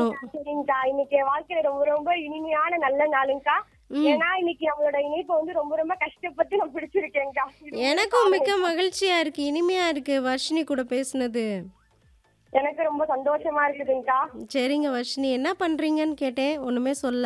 சரிங்கக்கா இன்னைக்கு என் வாழ்க்கையில ரொம்ப ரொம்ப இனிமையான நல்ல நாளுங்கக்கா ம். ஏன்னா இன்னைக்கு நம்மளோட இணைப்பு வந்து ரொம்ப ரொம்ப கஷ்டப்பட்டு நான் பிடிச்சிருக்கேன்க்கா இது எனக்கும் மிக்க மகிழ்ச்சியா இருக்கு இனிமையா இருக்கு வர்ஷினி கூட பேசுனது எனக்கு ரொம்ப சந்தோஷமா இருக்குதுங்கக்கா சரிங்க வர்ஷினி என்ன பண்றீங்கன்னு கேட்டேன் ஒண்ணுமே சொல்ல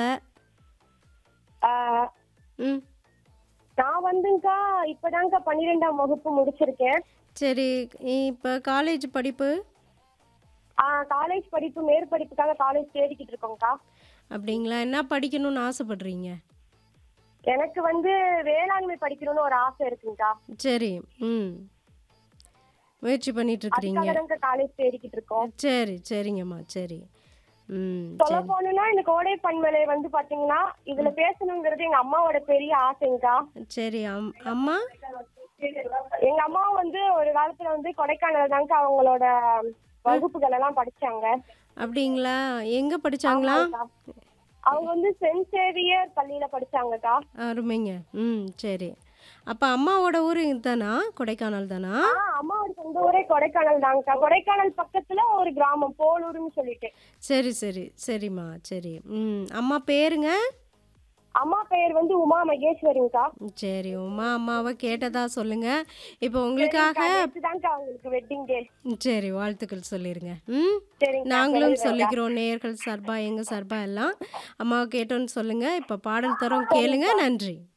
ஆஹ், ம் நான் வந்துங்கக்கா இப்பதாங்கக்கா பன்னிரெண்டாம் வகுப்பு முடிச்சிருக்கேன் சரி இப்போ காலேஜ் படிப்பு காலேஜ் படிப்பு மேற்படிப்புக்காக காலேஜ் தேடிக்கிட்டு இருக்கோம்க்கா அப்படிங்களா என்ன படிக்கணும்னு ஆசைப்படுறீங்க எனக்கு வந்து வேளாண்மை படிக்கணும்னு ஒரு ஆசை இருக்குங்கக்கா சரி ம் முயற்சி பண்ணிட்டு இருக்கிறீங்க அதுக்காக தாங்க காலேஜ் தேடிக்கிட்டு இருக்கோம் சரி சரிங்கம்மா சரி ம் சொல்ல சரி போனா இந்த கோடை பண்பலை வந்து பாத்தீங்கன்னா இதுல பேசணுங்கிறது எங்க அம்மாவோட பெரிய ஆசைங்கக்கா சரி அம் அம்மா எங்க அம்மா வந்து ஒரு காலத்துல வந்து கொடைக்கானல் தாங்க அவங்களோட வகுப்புகள் எல்லாம் படிச்சாங்க அப்படிங்களா எங்கே படிச்சாங்களா ஆமாக்கா. அவங்க வந்து சென்ட் சேவியர் பள்ளியில படிச்சாங்கக்கா அருமைங்க ம் சரி அப்போ அம்மாவோட ஊர் இதுதானா கொடைக்கானல் தானா ஆ, அம்மாவோட சொந்த ஊரே கொடைக்கானல் தாங்கக்கா கொடைக்கானல் பக்கத்துல ஒரு கிராமம் போலூர்னு சொல்லிட்டு சரி சரி சரிம்மா சரி ம் அம்மா பேருங்க அம்மா பெயர் வந்து உமா மகேஸ்வரிங்கக்கா சரி உமா அம்மாவை கேட்டதா சொல்லுங்க இப்போ உங்களுக்காக தாங்க அவங்களுக்கு வெட்டிங் டே சரி வாழ்த்துக்கள் சொல்லிருங்க ம் சரிங்கக்கா நாங்களும் சொல்லிக்கிறோம் நேயர்கள் சார்பா எங்க சார்பா எல்லாம் அம்மாவை கேட்டோன்னு சொல்லுங்க இப்போ பாடல் தரோம் கேளுங்க நன்றி